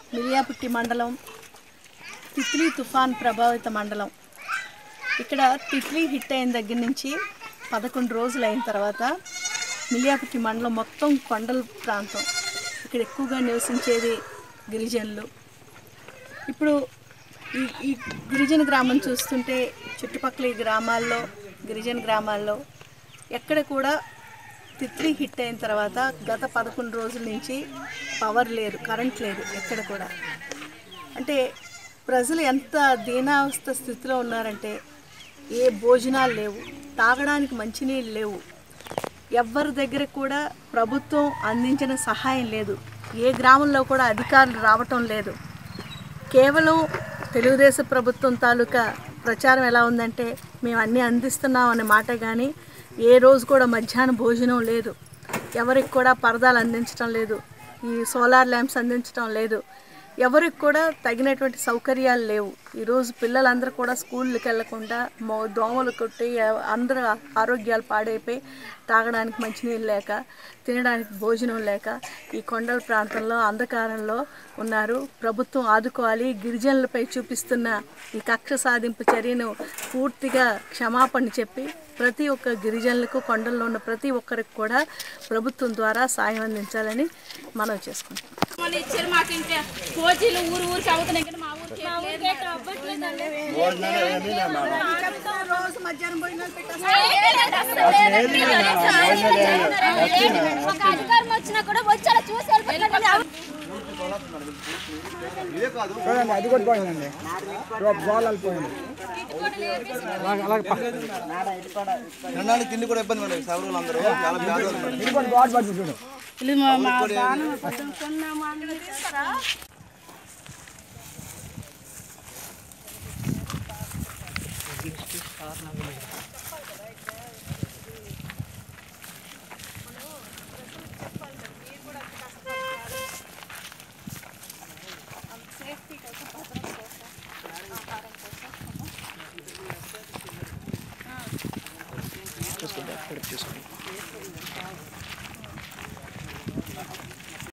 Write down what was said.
మిలియాపుట్టి మండలం తిత్లీ తుఫాన్ ప్రభావిత మండలం ఇక్కడ తిత్లీ హిట్ అయిన దగ్గర నుంచి పదకొండు రోజులు అయిన తర్వాత మిలియాపుట్టి మండలం మొత్తం కొండల ప్రాంతం ఇక్కడ ఎక్కువగా నివసించేది గిరిజనులు ఇప్పుడు ఈ ఈ గిరిజన గ్రామం చూస్తుంటే చుట్టుపక్కల ఈ గ్రామాల్లో గిరిజన గ్రామాల్లో ఎక్కడ కూడా తిత్లీ హిట్ అయిన తర్వాత గత పదకొండు రోజుల నుంచి పవర్ లేదు కరెంట్ లేదు ఎక్కడ కూడా అంటే ప్రజలు ఎంత దీనావస్థ స్థితిలో ఉన్నారంటే ఏ భోజనాలు లేవు తాగడానికి మంచినీళ్ళు లేవు ఎవ్వరి దగ్గర కూడా ప్రభుత్వం అందించిన సహాయం లేదు ఏ గ్రామంలో కూడా అధికారులు రావటం లేదు కేవలం తెలుగుదేశం ప్రభుత్వం తాలూకా ప్రచారం ఎలా ఉందంటే మేము అన్నీ అందిస్తున్నాం అనే మాట కానీ ఏ రోజు కూడా మధ్యాహ్న భోజనం లేదు ఎవరికి కూడా పరదాలు అందించడం లేదు ఈ సోలార్ ల్యాంప్స్ అందించడం లేదు ఎవరికి కూడా తగినటువంటి సౌకర్యాలు లేవు ఈరోజు పిల్లలందరూ కూడా స్కూళ్ళకి వెళ్లకుండా మో దోమలు కొట్టి అందరూ ఆరోగ్యాలు పాడైపోయి తాగడానికి మంచినీళ్ళు లేక తినడానికి భోజనం లేక ఈ కొండల ప్రాంతంలో అంధకారంలో ఉన్నారు ప్రభుత్వం ఆదుకోవాలి గిరిజనులపై చూపిస్తున్న ఈ కక్ష సాధింపు చర్యను పూర్తిగా క్షమాపణ చెప్పి ప్రతి ఒక్క గిరిజనులకు కొండల్లో ఉన్న ప్రతి ఒక్కరికి కూడా ప్రభుత్వం ద్వారా సాయం అందించాలని మనం చేసుకుంటాం వాళ్ళు ఇచ్చారు మాకు ఇంకా కోచీలు ఊరు ఊరికి అవుతున్నాయి కానీ మా ఊరికి ఏం లేదు. రోజు మధ్యాహ్నం భోజనాలు ఒక అధికారం వచ్చినా కూడా వచ్చి అలా చూసి వెళ్ళిపోతున్నారు చూడండి అది కూడా పోయిందండి గోళ పోయింది తినడానికి తిండి కూడా ఇబ్బంది పడేది సౌరులు అందరూ చాలా పేదవాళ్ళు ఉన్నారు. ఇది కూడా గోడ పడుతుంది చూడు